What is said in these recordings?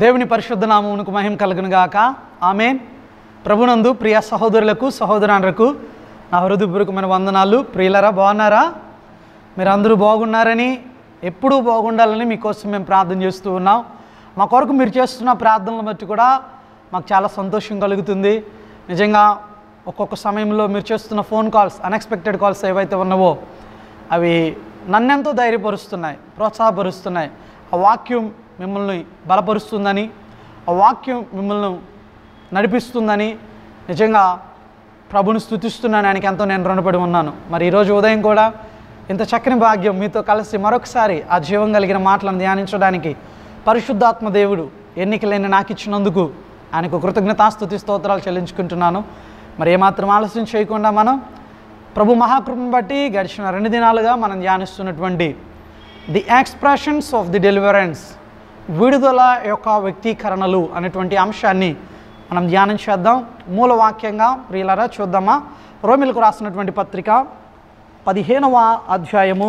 దేవుని పరిశుద్ధ నామమునకు మహిమ కలుగును గాక ఆమెన్ ప్రభునందు ప్రియ సహోదరులకు సహోదరులకు నా హృదయపూర్వకమైన వందనాలు ప్రియులరా బాగున్నారా మీరు అందరూ బాగున్నారని ఎప్పుడూ బాగుండాలని మీకోసం మేము ప్రార్థన చేస్తూ ఉన్నాం మా కొరకు మీరు చేస్తున్న ప్రార్థనలు బట్టి కూడా మాకు చాలా సంతోషం కలుగుతుంది నిజంగా ఒక్కొక్క సమయంలో మీరు చేస్తున్న ఫోన్ కాల్స్ అన్ఎక్స్పెక్టెడ్ కాల్స్ ఏవైతే ఉన్నావో అవి నన్నెంతో ధైర్యపరుస్తున్నాయి ప్రోత్సాహపరుస్తున్నాయి ఆ వాక్యం మిమ్మల్ని బలపరుస్తుందని ఆ వాక్యం మిమ్మల్ని నడిపిస్తుందని నిజంగా ప్రభుని స్థుతిస్తున్నాను ఆయనకి ఎంతో నేను రుణపడి ఉన్నాను మరి ఈరోజు ఉదయం కూడా ఇంత చక్కని భాగ్యం మీతో కలిసి మరొకసారి ఆ జీవం కలిగిన మాటలను ధ్యానించడానికి పరిశుద్ధాత్మ దేవుడు ఎన్నికలేని నాకు ఇచ్చినందుకు ఆయనకు కృతజ్ఞతాస్తుతి స్తోత్రాలు చెల్లించుకుంటున్నాను మరి ఏమాత్రం ఆలస్యం చేయకుండా మనం ప్రభు మహాకృపను బట్టి గడిచిన రెండు దినాలుగా మనం ధ్యానిస్తున్నటువంటి the expressions of the deliverance విడుదల యొక్క వ్యక్తీకరణలు అనేటువంటి అంశాన్ని మనం ధ్యానం చేద్దాం మూల వాక్యంగా ప్రియులరా చూద్దామా రోమిలకు రాసినటువంటి పత్రిక పదిహేనవ అధ్యాయము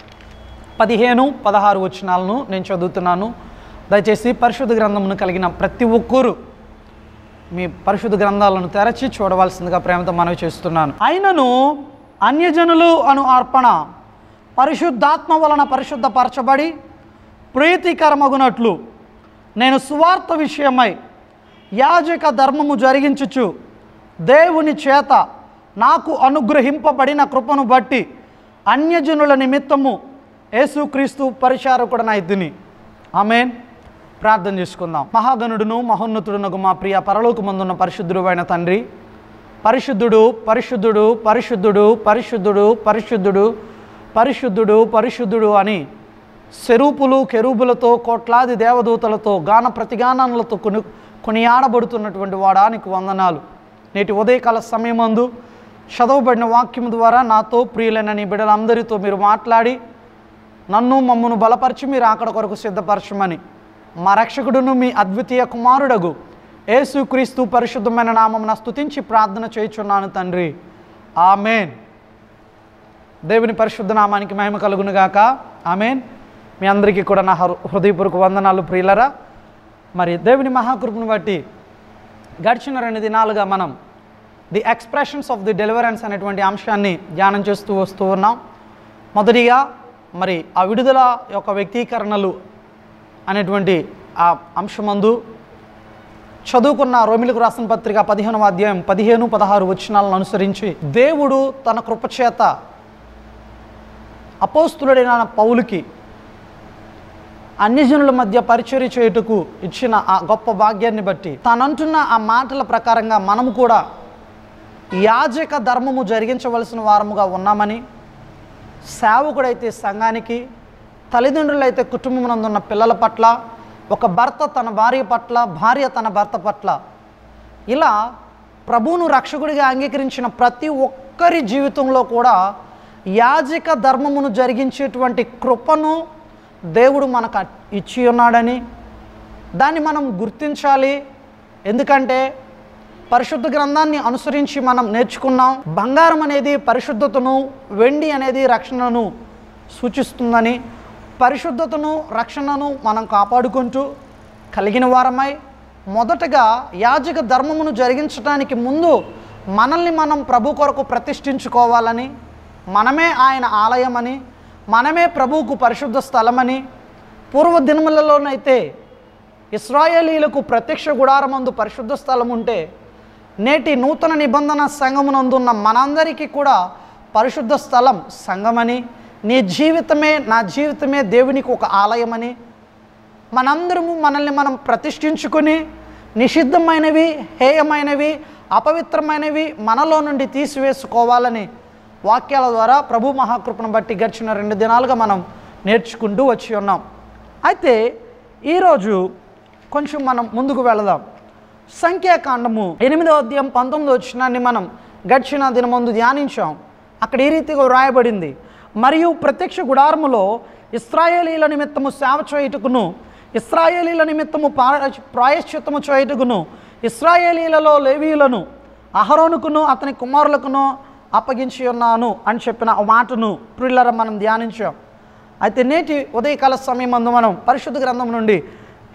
పదిహేను పదహారు వచనాలను నేను చదువుతున్నాను దయచేసి పరిశుద్ధ గ్రంథమును కలిగిన ప్రతి ఒక్కరూ మీ పరిశుద్ధ గ్రంథాలను తెరచి చూడవలసిందిగా ప్రేమతో మనవి చేస్తున్నాను అయినను అన్యజనులు అను అర్పణ పరిశుద్ధాత్మ వలన పరిశుద్ధపరచబడి ప్రీతికరమగునట్లు నేను సువార్త విషయమై యాజక ధర్మము జరిగించుచు దేవుని చేత నాకు అనుగ్రహింపబడిన కృపను బట్టి అన్యజనుల నిమిత్తము యేసుక్రీస్తు పరిచారకుడనైతిని ఆమెన్ ప్రార్థన చేసుకుందాం మహాగణుడును మహోన్నతుడునకు మా ప్రియ పరలోకమందున్న పరిశుద్ధుడు అయిన తండ్రి పరిశుద్ధుడు పరిశుద్ధుడు పరిశుద్ధుడు పరిశుద్ధుడు పరిశుద్ధుడు పరిశుద్ధుడు పరిశుద్ధుడు అని సెరూపులు కెరూబులతో కోట్లాది దేవదూతలతో గాన ప్రతిగానాలతో కొను కొనియాడబడుతున్నటువంటి వాడానికి వందనాలు నేటి ఉదయకాల సమయమందు చదవబడిన వాక్యం ద్వారా నాతో ప్రియులైన నీ బిడ్డలందరితో మీరు మాట్లాడి నన్ను మమ్మను బలపరిచి మీరు అక్కడ కొరకు సిద్ధపరచమని మా రక్షకుడును మీ అద్వితీయ కుమారుడగు యేసుక్రీస్తు పరిశుద్ధమైన నామమున స్తుతించి ప్రార్థన చేయుచున్నాను తండ్రి ఆమెన్ దేవుని పరిశుద్ధ నామానికి మహిమ కలుగునుగాక ఆమెన్ మీ అందరికీ కూడా నా హృ- హృదయపూర్వక వందనాలు ప్రియులరా మరి దేవుని మహాకృపను బట్టి గడిచిన రెండు దినాలుగా మనం the expressions of the deliverance అనేటువంటి అంశాన్ని ధ్యానం చేస్తూ వస్తూ ఉన్నాం మొదటిగా మరి ఆ విడుదల యొక్క వ్యక్తీకరణలు అనేటువంటి ఆ అంశమందు చదువుకున్న రోమిలకు రాసిన పత్రిక పదిహేనవ అధ్యాయం పదిహేను పదహారు వచనాలను అనుసరించి దేవుడు తన కృపచేత అపోస్తులుడైన పౌలుకి అన్యజనుల మధ్య పరిచర్య చేయుటకు ఇచ్చిన ఆ గొప్ప భాగ్యాన్ని బట్టి తానంటున్న ఆ మాటల ప్రకారంగా మనము కూడా యాజక ధర్మము జరిగించవలసిన వారముగా ఉన్నామని సేవకుడైతే సంఘానికి తల్లిదండ్రులైతే కుటుంబమునందున్న పిల్లల పట్ల ఒక భర్త తన భార్య పట్ల భార్య తన భర్త పట్ల ఇలా ప్రభువును రక్షకుడిగా అంగీకరించిన ప్రతి ఒక్కరి జీవితంలో కూడా యాజక ధర్మమును జరిగించేటువంటి కృపను దేవుడు మనకు ఇచ్చి ఉన్నాడని దాన్ని మనం గుర్తించాలి ఎందుకంటే పరిశుద్ధ గ్రంథాన్ని అనుసరించి మనం నేర్చుకున్నాం బంగారం అనేది పరిశుద్ధతను వెండి అనేది రక్షణను సూచిస్తుందని పరిశుద్ధతను రక్షణను మనం కాపాడుకుంటూ కలిగిన వారమై మొదటగా యాజక ధర్మమును జరిగించడానికి ముందు మనల్ని మనం ప్రభు కొరకు ప్రతిష్ఠించుకోవాలని మనమే ఆయన ఆలయమని మనమే ప్రభువుకు పరిశుద్ధ స్థలమని పూర్వ దినములలోనైతే ఇస్రాయేలీలకు ప్రత్యక్ష గుడారమందు పరిశుద్ధ స్థలం ఉంటే నేటి నూతన నిబంధన సంఘమునందున్న మనందరికీ కూడా పరిశుద్ధ స్థలం సంఘమని నీ జీవితమే నా జీవితమే దేవునికి ఒక ఆలయమని మనందరము మనల్ని మనం ప్రతిష్ఠించుకొని నిషిద్ధమైనవి హేయమైనవి అపవిత్రమైనవి మనలో నుండి తీసివేసుకోవాలని వాక్యాల ద్వారా ప్రభు మహాకృపను బట్టి గడిచిన రెండు దినాలుగా మనం నేర్చుకుంటూ వచ్చి ఉన్నాం అయితే ఈరోజు కొంచెం మనం ముందుకు వెళదాం సంఖ్యాకాండము ఎనిమిదో అధ్యాయం పంతొమ్మిదో వచ్చినాన్ని మనం గడిచిన దినమందు ధ్యానించాం అక్కడ ఈ రీతిగా వ్రాయబడింది మరియు ప్రత్యక్ష గుడారములో ఇస్రాయేలీల నిమిత్తము సేవ చేయుటకును ఇస్రాయేలీల నిమిత్తము పార- ప్రాయశ్చిత్తము చేయుటకును ఇస్రాయేలీలలో లేవీయులను అహరోనుకును అతని కుమారులకును అప్పగించి ఉన్నాను అని చెప్పిన ఆ మాటను ప్రిల్లర మనం ధ్యానించాం అయితే నేటి ఉదయకాల సమయం మనం పరిశుద్ధ గ్రంథం నుండి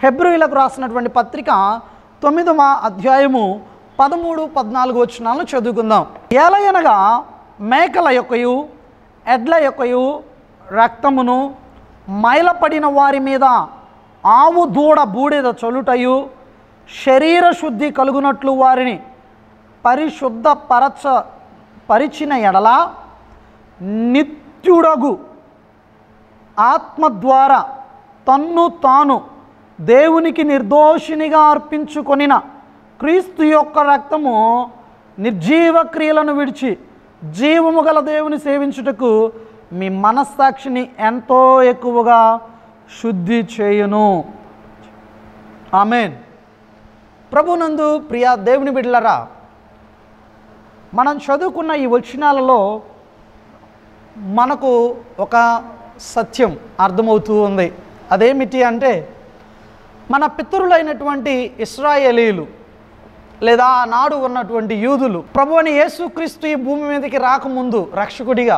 హెబ్రిలకు రాసినటువంటి పత్రిక తొమ్మిదవ అధ్యాయము పదమూడు పద్నాలుగు వచనాలను చదువుకుందాం ఏలయనగా మేకల యొక్కయు ఎడ్ల యొక్కయు రక్తమును మైలపడిన వారి మీద ఆవు దూడ బూడిద చొలుటయు శరీర శుద్ధి కలుగునట్లు వారిని పరిశుద్ధ పరచ పరిచిన ఎడల నిత్యుడగు ఆత్మ ద్వారా తన్ను తాను దేవునికి నిర్దోషినిగా అర్పించుకొనిన క్రీస్తు యొక్క రక్తము నిర్జీవ క్రియలను విడిచి జీవము గల దేవుని సేవించుటకు మీ మనస్సాక్షిని ఎంతో ఎక్కువగా శుద్ధి చేయును ఆమెన్ ప్రభునందు ప్రియ దేవుని బిడ్డలరా మనం చదువుకున్న ఈ వచనాలలో మనకు ఒక సత్యం అర్థమవుతూ ఉంది అదేమిటి అంటే మన పితరులైనటువంటి ఇస్రాయేలీలు లేదా ఆనాడు ఉన్నటువంటి యూదులు ప్రభు అని యేసుక్రీస్తు ఈ భూమి మీదకి రాకముందు రక్షకుడిగా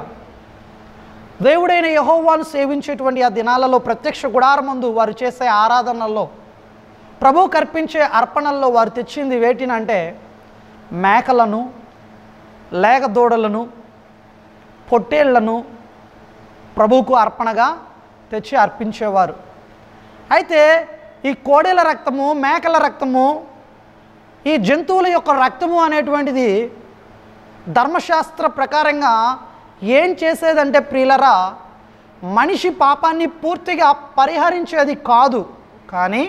దేవుడైన యహోవాను సేవించేటువంటి ఆ దినాలలో ప్రత్యక్ష గుడారమందు వారు చేసే ఆరాధనల్లో ప్రభు కర్పించే అర్పణల్లో వారు తెచ్చింది వేటినంటే మేకలను లేగ దూడలను పొట్టేళ్లను ప్రభువుకు అర్పణగా తెచ్చి అర్పించేవారు అయితే ఈ కోడెల రక్తము మేకల రక్తము ఈ జంతువుల యొక్క రక్తము అనేటువంటిది ధర్మశాస్త్ర ప్రకారంగా ఏం చేసేదంటే ప్రియులరా మనిషి పాపాన్ని పూర్తిగా పరిహరించేది కాదు కానీ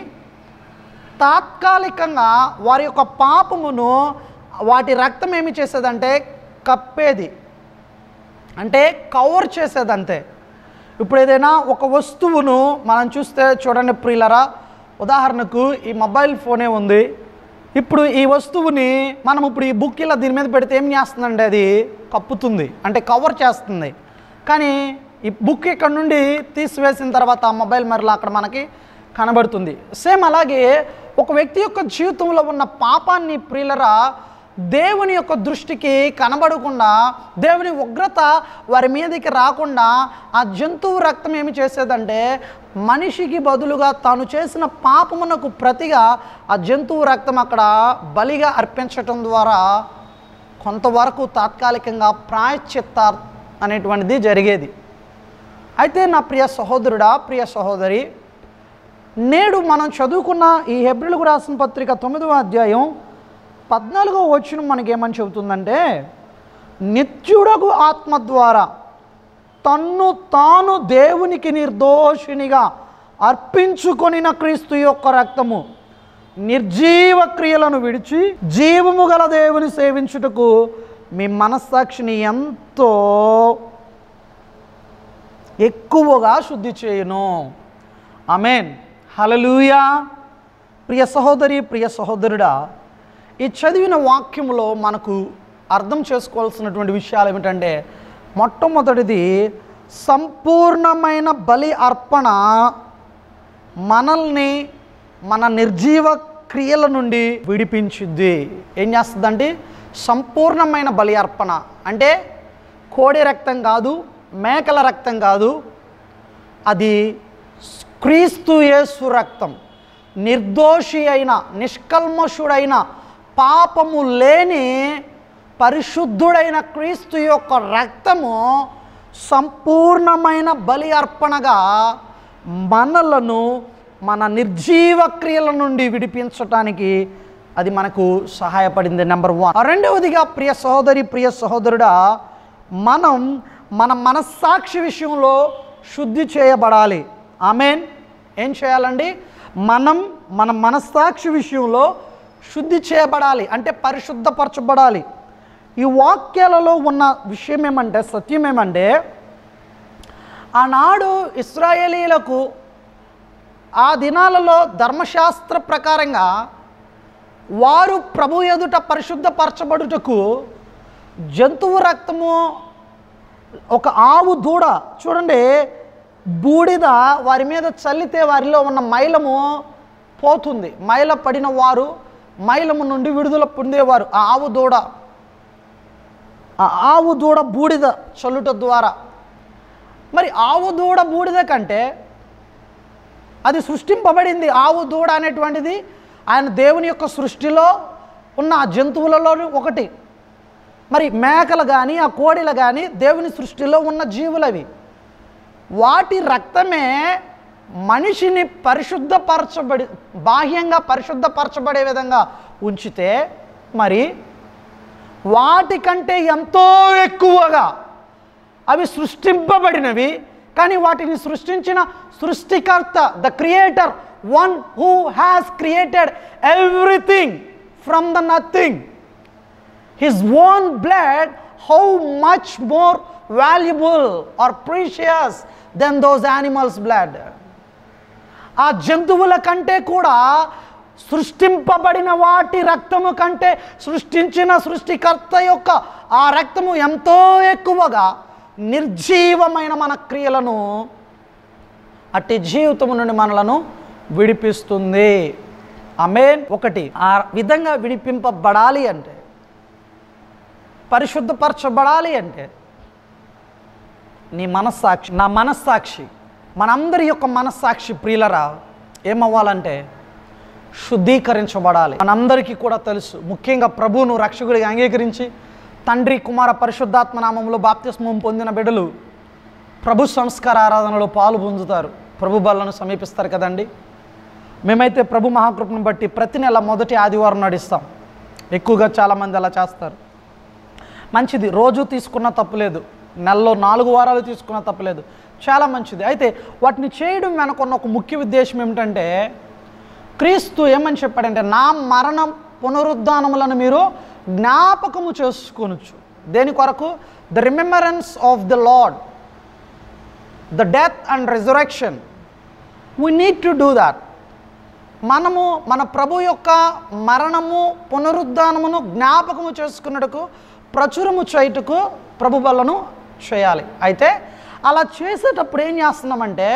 తాత్కాలికంగా వారి యొక్క పాపమును వాటి రక్తం ఏమి చేసేదంటే కప్పేది అంటే కవర్ చేసేదంతే ఇప్పుడు ఏదైనా ఒక వస్తువును మనం చూస్తే చూడండి ప్రియులరా ఉదాహరణకు ఈ మొబైల్ ఫోనే ఉంది ఇప్పుడు ఈ వస్తువుని మనం ఇప్పుడు ఈ బుక్ ఇలా దీని మీద పెడితే ఏం చేస్తుందండి అది కప్పుతుంది అంటే కవర్ చేస్తుంది కానీ ఈ బుక్ ఇక్కడ నుండి తీసివేసిన తర్వాత ఆ మొబైల్ మరలా అక్కడ మనకి కనబడుతుంది సేమ్ అలాగే ఒక వ్యక్తి యొక్క జీవితంలో ఉన్న పాపాన్ని ప్రియులరా దేవుని యొక్క దృష్టికి కనబడకుండా దేవుని ఉగ్రత వారి మీదకి రాకుండా ఆ జంతువు రక్తం ఏమి చేసేదంటే మనిషికి బదులుగా తాను చేసిన పాపమునకు ప్రతిగా ఆ జంతువు రక్తం అక్కడ బలిగా అర్పించటం ద్వారా కొంతవరకు తాత్కాలికంగా ప్రాయశ్చిత్త అనేటువంటిది జరిగేది అయితే నా ప్రియ సహోదరుడా ప్రియ సహోదరి నేడు మనం చదువుకున్న ఈ హెబ్రిల్కు రాసిన పత్రిక తొమ్మిదవ అధ్యాయం పద్నాలుగో వచ్చిన మనకేమని చెబుతుందంటే నిత్యుడగు ఆత్మ ద్వారా తన్ను తాను దేవునికి నిర్దోషినిగా అర్పించుకొనిన క్రీస్తు యొక్క రక్తము నిర్జీవ క్రియలను విడిచి జీవము గల దేవుని సేవించుటకు మీ మనస్సాక్షిని ఎంతో ఎక్కువగా శుద్ధి చేయును అమేన్ హలలుయా ప్రియ సహోదరి ప్రియ సహోదరుడా ఈ చదివిన వాక్యములో మనకు అర్థం చేసుకోవాల్సినటువంటి విషయాలు ఏమిటంటే మొట్టమొదటిది సంపూర్ణమైన బలి అర్పణ మనల్ని మన నిర్జీవ క్రియల నుండి విడిపించుద్ది ఏం చేస్తుందంటే సంపూర్ణమైన బలి అర్పణ అంటే కోడి రక్తం కాదు మేకల రక్తం కాదు అది క్రీస్తు యేసు రక్తం నిర్దోషి అయిన నిష్కల్మషుడైన పాపము లేని పరిశుద్ధుడైన క్రీస్తు యొక్క రక్తము సంపూర్ణమైన బలి అర్పణగా మనలను మన నిర్జీవ క్రియల నుండి విడిపించటానికి అది మనకు సహాయపడింది నెంబర్ వన్ రెండవదిగా ప్రియ సహోదరి ప్రియ సహోదరుడా మనం మన మనస్సాక్షి విషయంలో శుద్ధి చేయబడాలి ఆమెన్ ఏం చేయాలండి మనం మన మనస్సాక్షి విషయంలో శుద్ధి చేయబడాలి అంటే పరిశుద్ధపరచబడాలి ఈ వాక్యాలలో ఉన్న విషయం ఏమంటే సత్యం ఏమంటే ఆనాడు ఇస్రాయేలీలకు ఆ దినాలలో ధర్మశాస్త్ర ప్రకారంగా వారు ప్రభు ఎదుట పరిశుద్ధపరచబడుటకు జంతువు రక్తము ఒక ఆవు దూడ చూడండి బూడిద వారి మీద చల్లితే వారిలో ఉన్న మైలము పోతుంది మైల పడిన వారు మైలము నుండి విడుదల పొందేవారు ఆ ఆవు దూడ ఆ ఆవు దూడ బూడిద చల్లుట ద్వారా మరి ఆవు దూడ బూడిద కంటే అది సృష్టింపబడింది ఆవు దూడ అనేటువంటిది ఆయన దేవుని యొక్క సృష్టిలో ఉన్న ఆ జంతువులలో ఒకటి మరి మేకలు కానీ ఆ కోడిలు కానీ దేవుని సృష్టిలో ఉన్న జీవులవి వాటి రక్తమే మనిషిని పరిశుద్ధపరచబడి బాహ్యంగా పరిశుద్ధపరచబడే విధంగా ఉంచితే మరి వాటికంటే ఎంతో ఎక్కువగా అవి సృష్టింపబడినవి కానీ వాటిని సృష్టించిన సృష్టికర్త the creator one who has created everything from the nothing his own blood how much more valuable or precious than those animals blood ఆ జంతువుల కంటే కూడా సృష్టింపబడిన వాటి రక్తము కంటే సృష్టించిన సృష్టికర్త యొక్క ఆ రక్తము ఎంతో ఎక్కువగా నిర్జీవమైన మన క్రియలను అట్టి జీవితము నుండి మనలను విడిపిస్తుంది అమేన్ ఒకటి ఆ విధంగా విడిపింపబడాలి అంటే పరిశుద్ధపరచబడాలి అంటే నీ మనస్సాక్షి నా మనస్సాక్షి మనందరి యొక్క మనస్సాక్షి ప్రియులరా ఏమవ్వాలంటే శుద్ధీకరించబడాలి మనందరికీ కూడా తెలుసు ముఖ్యంగా ప్రభువును రక్షకుడిగా అంగీకరించి తండ్రి కుమార పరిశుద్ధాత్మ నామంలో బాప్తిస్మం పొందిన బిడ్డలు ప్రభు సంస్కార ఆరాధనలో పాలు పొందుతారు ప్రభు బలను సమీపిస్తారు కదండి మేమైతే ప్రభు మహాకృపను బట్టి ప్రతి నెల మొదటి ఆదివారం నడిస్తాం ఎక్కువగా చాలామంది అలా చేస్తారు మంచిది రోజు తీసుకున్న తప్పులేదు నెలలో నాలుగు వారాలు తీసుకున్న తప్పులేదు చాలా మంచిది అయితే వాటిని చేయడం వెనకున్న ఒక ముఖ్య ఉద్దేశం ఏమిటంటే క్రీస్తు ఏమని చెప్పాడంటే నా మరణం పునరుద్ధానములను మీరు జ్ఞాపకము చేసుకొనొచ్చు దేని కొరకు the remembrance of the lord the death and resurrection we need to do that మనము మన ప్రభు యొక్క మరణము పునరుద్ధానమును జ్ఞాపకము చేసుకున్నట్టుకు ప్రచురము చేయుటకు ప్రభు వల్లను చేయాలి అయితే అలా చేసేటప్పుడు ఏం చేస్తున్నామంటే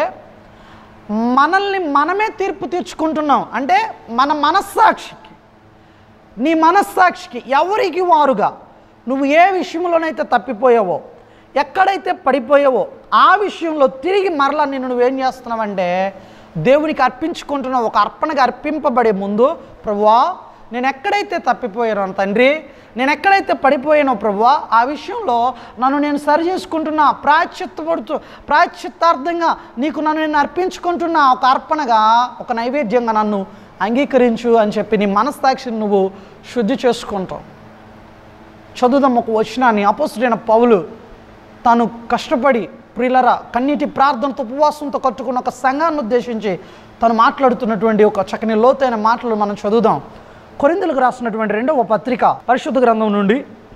మనల్ని మనమే తీర్పు తీర్చుకుంటున్నాం అంటే మన మనస్సాక్షికి నీ మనస్సాక్షికి ఎవరికి వారుగా నువ్వు ఏ విషయంలోనైతే తప్పిపోయావో ఎక్కడైతే పడిపోయావో ఆ విషయంలో తిరిగి మరలా నిన్ను నువ్వేం చేస్తున్నావంటే దేవునికి అర్పించుకుంటున్నావు ఒక అర్పణగా అర్పింపబడే ముందు ప్రభువా నేను ఎక్కడైతే తప్పిపోయానో తండ్రి నేను ఎక్కడైతే పడిపోయానో ప్రభువా ఆ విషయంలో నన్ను నేను సరి చేసుకుంటున్నా ప్రాయశ్చిత్తపడుతూ ప్రాయశ్చిత్తార్థంగా నీకు నన్ను నేను అర్పించుకుంటున్నా ఒక అర్పణగా ఒక నైవేద్యంగా నన్ను అంగీకరించు అని చెప్పి నీ మనస్సాక్షిని నువ్వు శుద్ధి చేసుకుంటావు చదువుదాం ఒక వచనాన్ని అపోసుడైన పౌలు తాను కష్టపడి ప్రిలర కన్నీటి ప్రార్థనతో ఉపవాసంతో కట్టుకున్న ఒక సంఘాన్ని ఉద్దేశించి తను మాట్లాడుతున్నటువంటి ఒక చక్కని లోతైన మాటలు మనం చదువుదాం కొరిందులకు రాసినటువంటి రెండవ పత్రిక పరిశుద్ధ గ్రంథం నుండి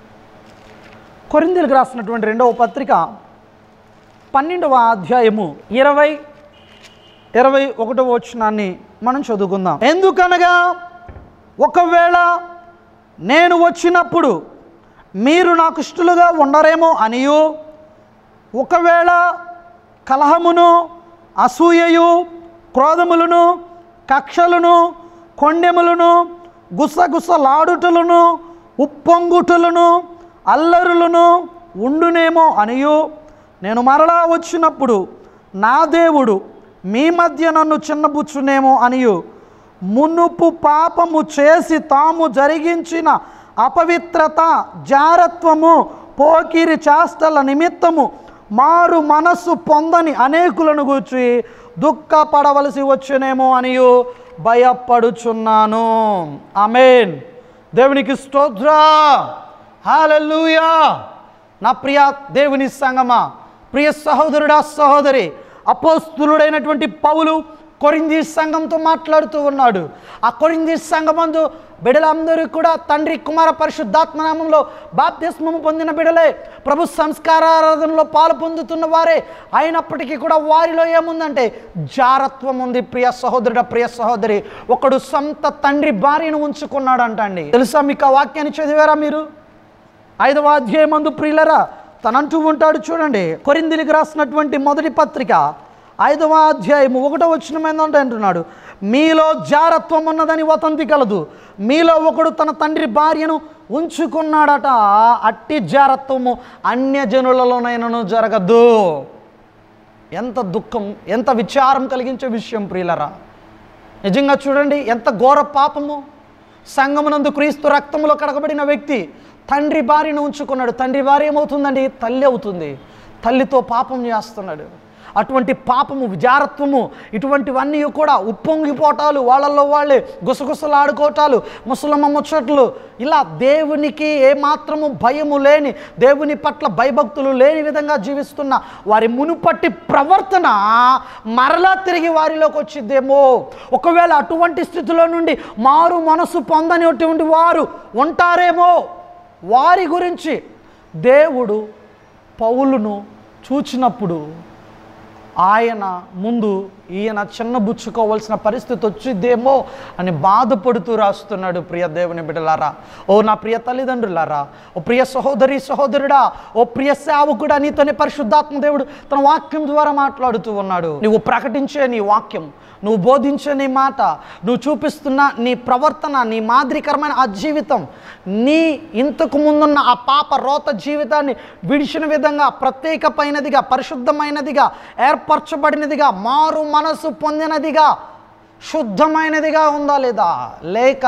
కొరిందులకు రాసినటువంటి రెండవ పత్రిక పన్నెండవ అధ్యాయము ఇరవై ఇరవై ఒకటవ వచనాన్ని మనం చదువుకుందాం ఎందుకనగా ఒకవేళ నేను వచ్చినప్పుడు మీరు నాకు ఇష్టలుగా ఉండరేమో అనియు ఒకవేళ కలహమును అసూయయు క్రోధములను కక్షలను కొండెములను గుసగుసలాడుటలను ఉప్పొంగుటలను అల్లరులను ఉండునేమో అనియు నేను మరలా వచ్చినప్పుడు నా దేవుడు మీ మధ్య నన్ను చిన్నబుచ్చునేమో అనియు మునుపు పాపము చేసి తాము జరిగించిన అపవిత్రత జారత్వము పోకిరి చేష్టల నిమిత్తము మారు మనస్సు పొందని అనేకులను గూర్చి దుఃఖపడవలసి వచ్చునేమో అనియు భయపడుచున్నాను ఆమెన్ దేవునికి స్తోత్ర హాలూయా నా ప్రియ దేవుని సంగమా ప్రియ సహోదరుడా సహోదరి అపోస్తులుడైనటువంటి పౌలు కొరింది సంఘంతో మాట్లాడుతూ ఉన్నాడు ఆ కొరింది సంఘమందు బిడలందరూ కూడా తండ్రి కుమార పరిశుద్ధాత్మ నామంలో బాప్తిస్మము పొందిన బిడలే ప్రభు సంస్కారారాధనలో పాలు పొందుతున్న వారే అయినప్పటికీ కూడా వారిలో ఏముందంటే జారత్వం ఉంది ప్రియ సహోదరుడ ప్రియ సహోదరి ఒకడు సొంత తండ్రి భార్యను ఉంచుకున్నాడంట అండి తెలుసా మీకు ఆ వాక్యాన్ని చదివారా మీరు ఐదవ అధ్యాయమందు ప్రియులరా తనంటూ ఉంటాడు చూడండి కొరిందిలికి రాసినటువంటి మొదటి పత్రిక ఐదవ అధ్యాయము ఒకటో వచ్చిన ఏంటంటే అంటున్నాడు మీలో జారత్వం ఉన్నదని వతంతి కలదు మీలో ఒకడు తన తండ్రి భార్యను ఉంచుకున్నాడట అట్టి జారత్వము అన్యజనులలోనైనను జరగదు ఎంత దుఃఖం ఎంత విచారం కలిగించే విషయం ప్రియులరా నిజంగా చూడండి ఎంత ఘోర పాపము సంగమునందు క్రీస్తు రక్తములో కడగబడిన వ్యక్తి తండ్రి భార్యను ఉంచుకున్నాడు తండ్రి భార్య ఏమవుతుందండి తల్లి అవుతుంది తల్లితో పాపం చేస్తున్నాడు అటువంటి పాపము విజారత్వము ఇటువంటివన్నీ కూడా ఉప్పొంగిపోటాలు వాళ్ళల్లో వాళ్ళే గుసగుసలాడుకోవటాలు ముసలమ్మ ముచ్చట్లు ఇలా దేవునికి ఏమాత్రము భయము లేని దేవుని పట్ల భయభక్తులు లేని విధంగా జీవిస్తున్న వారి మునుపట్టి ప్రవర్తన మరలా తిరిగి వారిలోకి వచ్చిద్దేమో ఒకవేళ అటువంటి స్థితిలో నుండి మారు మనసు పొందనిటువంటి వారు ఉంటారేమో వారి గురించి దేవుడు పౌలును చూచినప్పుడు ఆయన ముందు ఈయన చిన్నబుచ్చుకోవాల్సిన పరిస్థితి వచ్చిద్దేమో అని బాధపడుతూ రాస్తున్నాడు ప్రియ దేవుని బిడ్డలారా ఓ నా ప్రియ తల్లిదండ్రులారా ఓ ప్రియ సహోదరి సహోదరుడా ఓ ప్రియ సేవకుడా నీతోనే పరిశుద్ధాత్మ దేవుడు తన వాక్యం ద్వారా మాట్లాడుతూ ఉన్నాడు నువ్వు ప్రకటించే నీ వాక్యం నువ్వు బోధించే నీ మాట నువ్వు చూపిస్తున్న నీ ప్రవర్తన నీ మాదిరికరమైన ఆ జీవితం నీ ఇంతకు ముందున్న ఆ పాప రోత జీవితాన్ని విడిచిన విధంగా ప్రత్యేకమైనదిగా పరిశుద్ధమైనదిగా ఏర్పరచబడినదిగా మారు మనసు పొందినదిగా శుద్ధమైనదిగా ఉందా లేదా లేక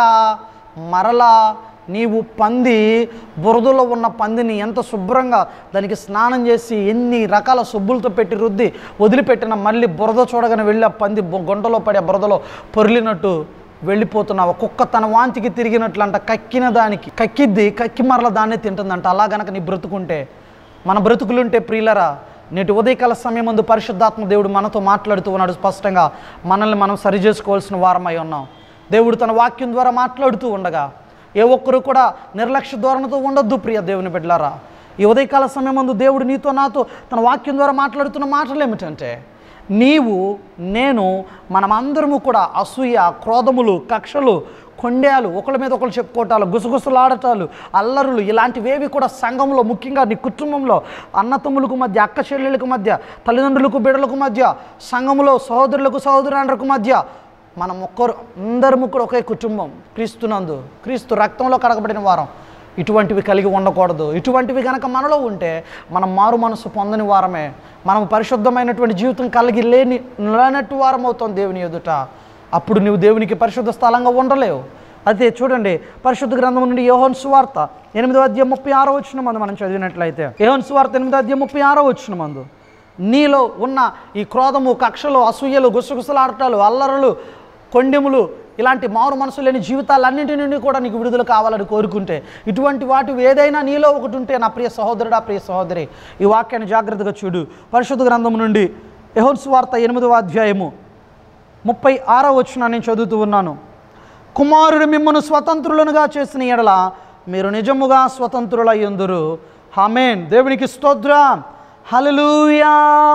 మరలా నీవు పంది బురదలో ఉన్న పందిని ఎంత శుభ్రంగా దానికి స్నానం చేసి ఎన్ని రకాల సబ్బులతో పెట్టి రుద్ది వదిలిపెట్టిన మళ్ళీ బురద చూడగానే వెళ్ళి ఆ పంది బొ- గుంటలో పడి ఆ బురదలో పొరిలినట్టు వెళ్ళిపోతున్నావు కుక్క తన వాంతికి తిరిగినట్లంట కక్కిన దానికి కక్కిద్ది కక్కి మరల దాన్నే తింటుందంట అలా గనక నీ బ్రతుకుంటే మన బ్రతుకులుంటే ప్రియులరా నేటి ఉదయకాల సమయం ముందు పరిశుద్ధాత్మ దేవుడు మనతో మాట్లాడుతూ ఉన్నాడు స్పష్టంగా మనల్ని మనం సరి చేసుకోవాల్సిన వారమై ఉన్నాం దేవుడు తన వాక్యం ద్వారా మాట్లాడుతూ ఉండగా ఏ ఒక్కరు కూడా నిర్లక్ష్య ధోరణితో ఉండొద్దు ప్రియ దేవుని బిడ్డలారా ఈ ఉదయకాల సమయం ముందు దేవుడు నీతో నాతో తన వాక్యం ద్వారా మాట్లాడుతున్న మాటలు ఏమిటంటే నీవు నేను మనమందరము కూడా అసూయ క్రోధములు కక్షలు కొండేలు ఒకళ్ళ మీద ఒకళ్ళు చెప్పుకోవటాలు గుసగుసలాడటాలు అల్లరులు ఇలాంటివేవి కూడా సంఘంలో ముఖ్యంగా నీ కుటుంబంలో అన్నతమ్ములకు మధ్య అక్క చెల్లెళ్ళకు మధ్య తల్లిదండ్రులకు బిడ్డలకు మధ్య సంఘంలో సహోదరులకు సహోదరులకు మధ్య మనం ఒక్కరు అందరము కూడా ఒకే కుటుంబం క్రీస్తునందు క్రీస్తు రక్తంలో కడగబడిన వారం ఇటువంటివి కలిగి ఉండకూడదు ఇటువంటివి కనుక మనలో ఉంటే మనం మారు మనసు పొందని వారమే మనం పరిశుద్ధమైనటువంటి జీవితం కలిగి లేని లేనట్టు వారం అవుతాం దేవుని ఎదుట అప్పుడు నువ్వు దేవునికి పరిశుద్ధ స్థలంగా ఉండలేవు అదే చూడండి పరిశుద్ధ గ్రంథం నుండి యోహన్ సువార్త ఎనిమిదో అధ్యాయం ముప్పై ఆరో వచ్చిన మందు మనం చదివినట్లయితే యోహన్ సువార్త ఎనిమిదో అధ్యాయం ముప్పై ఆరో వచ్చిన మందు నీలో ఉన్న ఈ క్రోధము కక్షలు అసూయలు గుసగుసలాడటాలు అల్లరులు కొండెములు ఇలాంటి మారు మనసు లేని జీవితాలన్నింటి నుండి కూడా నీకు విడుదల కావాలని కోరుకుంటే ఇటువంటి వాటి ఏదైనా నీలో ఒకటి ఉంటే నా ప్రియ సహోదరుడా ప్రియ సహోదరి ఈ వాక్యాన్ని జాగ్రత్తగా చూడు పరిశుద్ధ గ్రంథం నుండి యెహోషువ వార్త ఎనిమిదవ అధ్యాయము ముప్పై ఆరో వచ్చిన నేను చదువుతూ ఉన్నాను కుమారుడు మిమ్మను స్వతంత్రులనుగా చేసిన ఎడల మీరు నిజముగా స్వతంత్రులయ్యుందురు హమేన్ దేవునికి స్తోత్రం హల్లెలూయా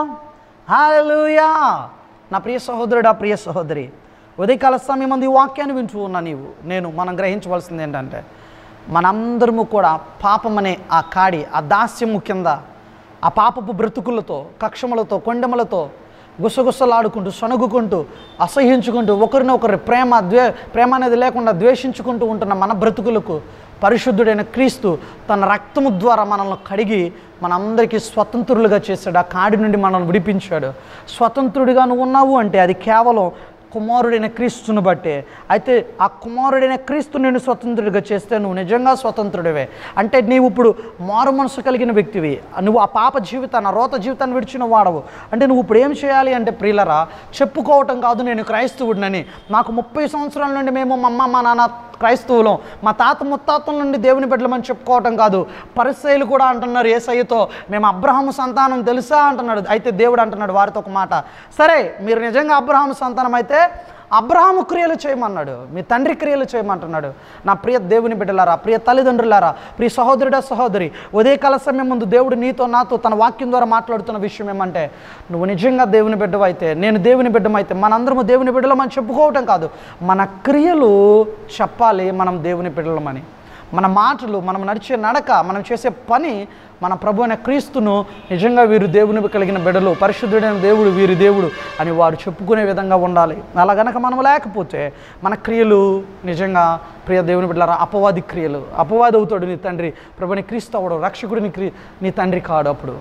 హల్లెలూయా నా ప్రియ సహోదరుడా ప్రియ సహోదరి ఉదయకాల సమయం మంది ఈ వాక్యాన్ని వింటూ ఉన్నా నీవు నేను మనం గ్రహించవలసింది ఏంటంటే మనందరము కూడా పాపం అనే ఆ కాడి ఆ దాస్యము కింద ఆ పాపపు బ్రతుకులతో కక్షములతో కొండెములతో గుసగుసలాడుకుంటూ సణుగుకుంటూ అసహించుకుంటూ ఒకరినొకరి ప్రేమ ద్వే ప్రేమ అనేది లేకుండా ద్వేషించుకుంటూ ఉంటున్న మన బ్రతుకులకు పరిశుద్ధుడైన క్రీస్తు తన రక్తము ద్వారా మనల్ని కడిగి మనందరికీ స్వతంత్రులుగా చేశాడు ఆ కాడి నుండి మనల్ని విడిపించాడు స్వతంత్రుడిగా నువ్వు ఉన్నావు అంటే అది కేవలం కుమారుడైన క్రీస్తుని బట్టే అయితే ఆ కుమారుడైన క్రీస్తు నేను స్వతంత్రుడిగా చేస్తే నువ్వు నిజంగా స్వతంత్రుడివే అంటే నీవు ఇప్పుడు మారు మనసు కలిగిన వ్యక్తివి నువ్వు ఆ పాప జీవితాన్ని ఆ రోత జీవితాన్ని విడిచిన వాడవు అంటే నువ్వు ఇప్పుడు ఏం చేయాలి అంటే ప్రియులరా చెప్పుకోవటం కాదు నేను క్రైస్తవుడినని నాకు ముప్పై సంవత్సరాల నుండి మేము మా అమ్మ మా నాన్న క్రైస్తవులం మా తాత ముత్తాతల నుండి దేవుని బిడ్డలమని చెప్పుకోవటం కాదు పరిశైలు కూడా అంటున్నారు ఏసయ్యతో మేము అబ్రహాము సంతానం తెలుసా అంటున్నాడు అయితే దేవుడు అంటున్నాడు వారితో ఒక మాట సరే మీరు నిజంగా అబ్రహాము సంతానం అయితే అబ్రహాము క్రియలు చేయమన్నాడు మీ తండ్రి క్రియలు చేయమంటున్నాడు నా ప్రియ దేవుని బిడ్డలారా ప్రియ తల్లిదండ్రులారా ప్రియ సహోదరుడా సహోదరి ఉదయకాల సమయం ముందు దేవుడు నీతో నాతో తన వాక్యం ద్వారా మాట్లాడుతున్న విషయం ఏమంటే నువ్వు నిజంగా దేవుని బిడ్డవైతే నేను దేవుని బిడ్డమైతే మనందరము దేవుని బిడ్డలమని చెప్పుకోవటం కాదు మన క్రియలు చెప్పాలి మనం దేవుని బిడ్డలమని మన మాటలు మనం నడిచే నడక మనం చేసే పని మన ప్రభు అయిన క్రీస్తును నిజంగా వీరు దేవుని కలిగిన బిడ్డలు పరిశుద్ధుడైన దేవుడు వీరి దేవుడు అని వారు చెప్పుకునే విధంగా ఉండాలి అలా గనక మనం లేకపోతే మన క్రియలు నిజంగా ప్రియ దేవుని బిడ్డలారా అపవాది క్రియలు అపవాది అవుతాడు నీ తండ్రి ప్రభుని క్రీస్తు అవడు రక్షకుడు నీ క్రీ నీ తండ్రి కాడు అప్పుడు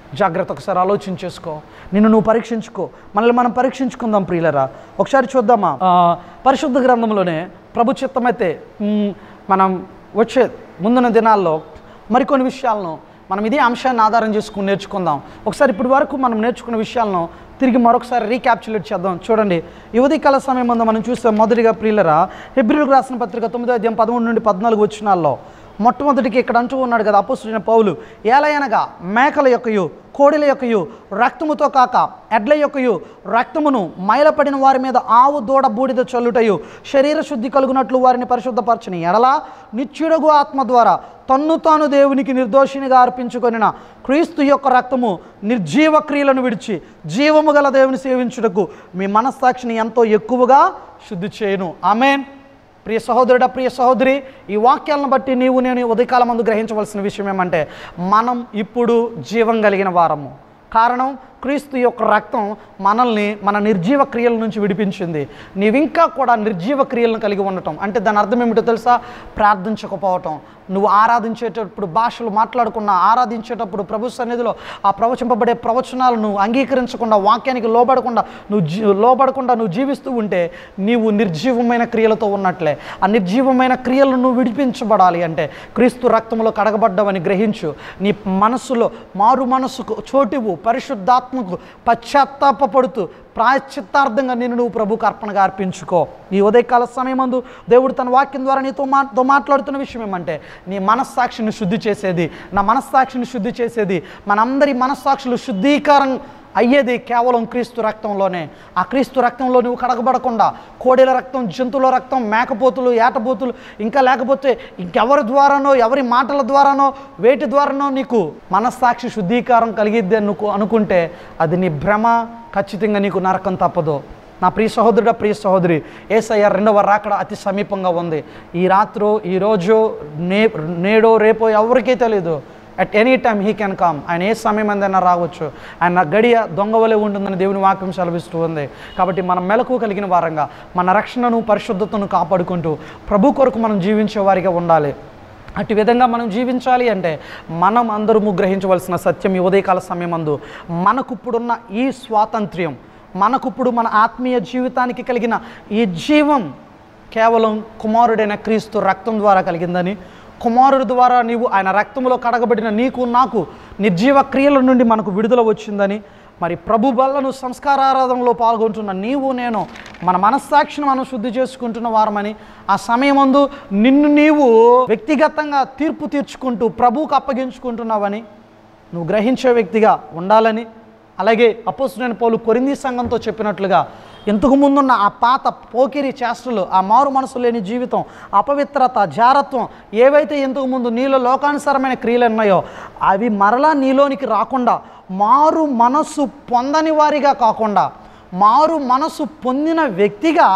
జాగ్రత్త ఒకసారి ఆలోచన చేసుకో నిన్ను నువ్వు పరీక్షించుకో మనల్ని మనం పరీక్షించుకుందాం ప్రియులరా ఒకసారి చూద్దామా ఆ, పరిశుద్ధ గ్రంథంలోనే ప్రభు చిత్తమైతే మ్, మనం వచ్చే ముందున్న దినాల్లో మరికొన్ని విషయాలను మనం ఇదే అంశాన్ని ఆధారం చేసుకుని నేర్చుకుందాం ఒకసారి ఇప్పటి వరకు మనం నేర్చుకున్న విషయాలను తిరిగి మరొకసారి రీక్యాప్చులేట్ చేద్దాం చూడండి యువతి కాల సమయం ముందు మనం చూస్తే మొదటిగా ప్రియులరా హెబ్రిల్కు రాసిన పత్రిక తొమ్మిదో అధ్యాయం పదమూడు నుండి పద్నాలుగు వచ్చినాల్లో మొట్టమొదటికి ఇక్కడ అంటూ ఉన్నాడు కదా అపోస్తున్న పౌలు ఏలయనగా మేకల యొక్కయు కోడిల యొక్కయు రక్తముతో కాక ఎడ్ల యొక్కయు రక్తమును మైలపడిన వారి మీద ఆవు దూడ బూడిద చల్లుటయు శరీర శుద్ధి కలుగునట్లు వారిని పరిశుద్ధపరచని ఎడల నిత్యుడగు ఆత్మ ద్వారా తన్ను తాను దేవునికి నిర్దోషినిగా అర్పించుకొనిన క్రీస్తు యొక్క రక్తము నిర్జీవ క్రియలను విడిచి జీవము గల దేవుని సేవించుటకు మీ మనస్సాక్షిని ఎంతో ఎక్కువగా శుద్ధి చేయను ఆమెన్ ప్రియ సహోదరుడా ప్రియ సహోదరి ఈ వాక్యాలను బట్టి నీవు నేను ఈ ఉదయకాలం ముందు గ్రహించవలసిన విషయం ఏమంటే మనం ఇప్పుడు జీవం కలిగిన వారము కారణం క్రీస్తు యొక్క రక్తం మనల్ని మన నిర్జీవ క్రియల నుంచి విడిపించింది నీవింకా కూడా నిర్జీవ క్రియలను కలిగి ఉండటం అంటే దాని అర్థం ఏమిటో తెలుసా ప్రార్థించకపోవటం నువ్వు ఆరాధించేటప్పుడు భాషలు మాట్లాడకుండా ఆరాధించేటప్పుడు ప్రభు సన్నిధిలో ఆ ప్రవచింపబడే ప్రవచనాలను అంగీకరించకుండా వాక్యానికి లోబడకుండా నువ్వు జీ లోబడకుండా నువ్వు జీవిస్తూ ఉంటే నీవు నిర్జీవమైన క్రియలతో ఉన్నట్లే ఆ నిర్జీవమైన క్రియలను నువ్వు విడిపించబడాలి అంటే క్రీస్తు రక్తంలో కడగబడ్డవని గ్రహించు నీ మనస్సులో మారు మనస్సుకు చోటివు పరిశుద్ధాత్మకు పశ్చాత్తాపడుతూ ప్రాయశ్చిత్తార్థంగా నేను నువ్వు ప్రభుకు అర్పణగా అర్పించుకో ఈ ఉదయకాల సమయమందు దేవుడు తన వాక్యం ద్వారా నీతో మాతో మాట్లాడుతున్న విషయం ఏమంటే నీ మనస్సాక్షిని శుద్ధి చేసేది నా మనస్సాక్షిని శుద్ధి చేసేది మనందరి మనస్సాక్షులు శుద్ధీకరం అయ్యేది కేవలం క్రీస్తు రక్తంలోనే ఆ క్రీస్తు రక్తంలో నువ్వు కడగబడకుండా కోడెల రక్తం జంతువుల రక్తం మేకపోతులు ఏటపోతులు ఇంకా లేకపోతే ఇంకెవరి ద్వారానో ఎవరి మాటల ద్వారానో వేటి ద్వారానో నీకు మనస్సాక్షి శుద్ధీకారం కలిగిద్ది అని నువ్వు అనుకుంటే అది నీ భ్రమ ఖచ్చితంగా నీకు నరకం తప్పదు నా ప్రియ సహోదరుడ ప్రియ సహోదరి ఏసయ్య రెండవ రాకడ అతి సమీపంగా ఉంది ఈ రాత్రో ఈరోజు నే నేడో రేపో ఎవరికీ తెలియదు at any time he can come ఆయన ఏ సమయం అందైనా రావచ్చు ఆయన గడియ దొంగవలే ఉంటుందని దేవుని వాక్యం సెలవిస్తూ ఉంది కాబట్టి మనం మెలకు కలిగిన వారంగా మన రక్షణను పరిశుద్ధతను కాపాడుకుంటూ ప్రభు కొరకు మనం జీవించే వారిగా ఉండాలి అటు విధంగా మనం జీవించాలి అంటే మనం అందరము గ్రహించవలసిన సత్యం ఈ ఉదయకాల సమయమందు మనకు ఇప్పుడున్న ఈ స్వాతంత్ర్యం మనకిప్పుడు మన ఆత్మీయ జీవితానికి కలిగిన ఈ జీవం కేవలం కుమారుడైన క్రీస్తు రక్తం ద్వారా కలిగిందని కుమారుడు ద్వారా నీవు ఆయన రక్తంలో కడగబడిన నీకు నాకు నిర్జీవ క్రియల నుండి మనకు విడుదల వచ్చిందని మరి ప్రభు బల్లను సంస్కారారాధనలో పాల్గొంటున్న నీవు నేను మన మనస్సాక్షిని మనం శుద్ధి చేసుకుంటున్న వారమని ఆ సమయమందు నిన్ను నీవు వ్యక్తిగతంగా తీర్పు తీర్చుకుంటూ ప్రభువుకు అప్పగించుకుంటున్నావని నువ్వు గ్రహించే వ్యక్తిగా ఉండాలని అలాగే అపోస్తుడైన పౌలు కొరింది సంఘంతో చెప్పినట్లుగా ఇంతకు ముందున్న ఆ పాత పోకిరి చేష్టలు ఆ మారు మనసు లేని జీవితం అపవిత్రత జారత్వం ఏవైతే ఇంతకు ముందు నీలో లోకానుసారమైన క్రియలు ఉన్నాయో అవి మరలా నీలోనికి రాకుండా మారు మనస్సు పొందని వారిగా కాకుండా మారు మనస్సు పొందిన వ్యక్తిగా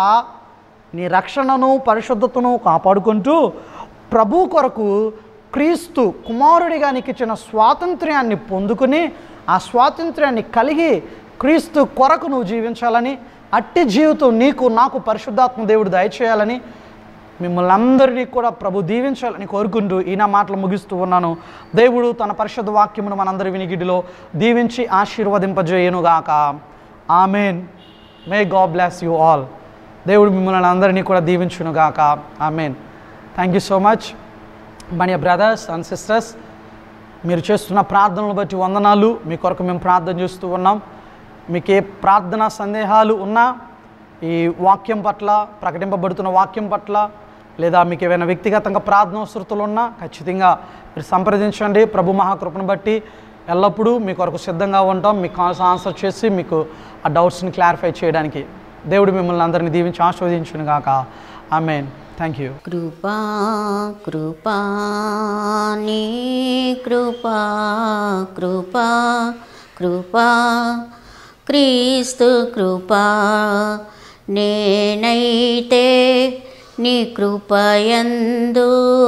నీ రక్షణను పరిశుద్ధతను కాపాడుకుంటూ ప్రభు కొరకు క్రీస్తు కుమారుడిగా నీకు ఇచ్చిన స్వాతంత్ర్యాన్ని పొందుకుని ఆ స్వాతంత్ర్యాన్ని కలిగి క్రీస్తు కొరకు నువ్వు జీవించాలని అట్టి జీవితం నీకు నాకు పరిశుద్ధాత్మ దేవుడు దయచేయాలని మిమ్మల్ని అందరినీ కూడా ప్రభు దీవించాలని కోరుకుంటూ ఈ నా మాటలు ముగిస్తూ ఉన్నాను దేవుడు తన పరిశుద్ధ వాక్యమును మనందరి వినిగిడిలో దీవించి ఆశీర్వదింపజేయనుగాక amen may God bless you all దేవుడు మిమ్మల్ని అందరినీ కూడా దీవించునుగాక amen thank you so much many brothers and sisters మీరు చేస్తున్న ప్రార్థనలు బట్టి వందనాలు మీ కొరకు మేము ప్రార్థన చేస్తూ ఉన్నాం మీకు ఏ ప్రార్థనా సందేహాలు ఉన్నా ఈ వాక్యం పట్ల ప్రకటింపబడుతున్న వాక్యం పట్ల లేదా మీకు ఏమైనా వ్యక్తిగతంగా ప్రార్థన శృతులు ఉన్నా ఖచ్చితంగా మీరు సంప్రదించండి ప్రభు మహాకృపను బట్టి ఎల్లప్పుడూ మీ కొరకు సిద్ధంగా ఉంటాం మీకు కావాల్సిన ఆన్సర్ చేసి మీకు ఆ డౌట్స్ని క్లారిఫై చేయడానికి దేవుడు మిమ్మల్ని అందరినీ దీవించి ఆస్వాదించును గాక ఆమెన్ థ్యాంక్ యూ కృపా కృపా నీ కృపా కృపా కృపా క్రీస్తు కృపా నేనైతే నీ కృపయందు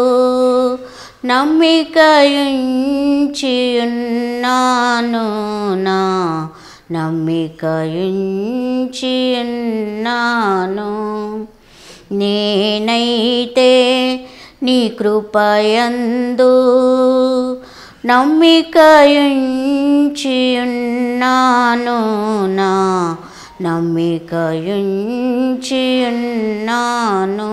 నమ్మికయుంచియున్నాను నా నమ్మికయుంచియున్నాను నేనైతే నీ కృపయందు నమ్మికయుంచి ఉన్నాను నా నమ్మికయుంచి ఉన్నాను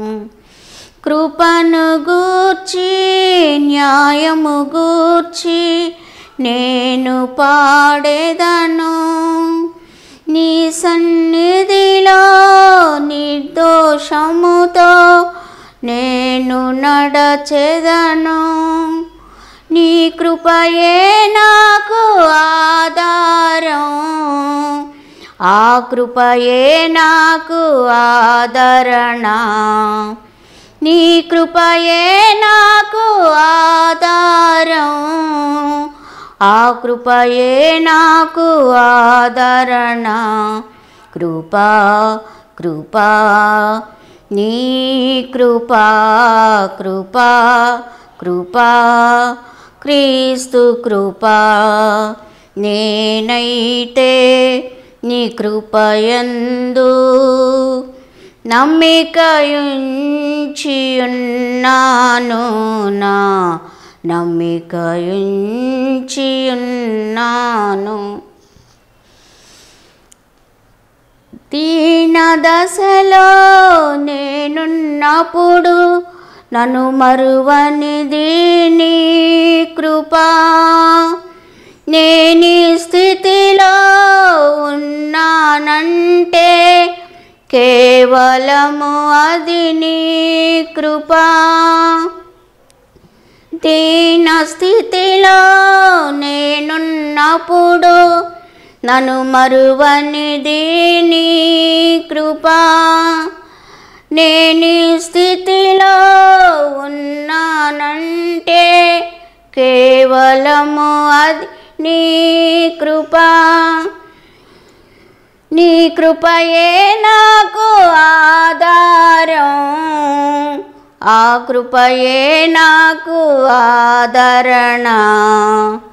కృపను గూర్చి న్యాయము గూర్చి నేను పాడేదను నీ సన్నిధిలో నిర్దోషముతో నేను నడచెదను నీ కృపయే నాకు ఆధారం ఆ కృపయే నాకు ఆదరణ నీ కృపయే నాకు ఆధారం ఆ కృపయే నాకు ఆదరణ కృపా కృపా నీ కృపా కృపా కృపా క్రీస్తు కృపా నేనైతే నీ కృపయందు నమ్మికయుంచి ఉన్నాను నా నమ్మికయుంచి ఉన్నాను దీన దశలో నేనున్నప్పుడు నన్ను మరువని దీని కృపా నేని స్థితిలో ఉన్నానంటే కేవలము అది నీ కృపా దీన స్థితిలో నేనున్నప్పుడు నన్ను మరువని దీని కృపా నేని స్థితిలో ఉన్నానంటే కేవలము అది నీ కృపా నీ కృపయే నాకు ఆధారం ఆ కృపయే నాకు ఆదరణ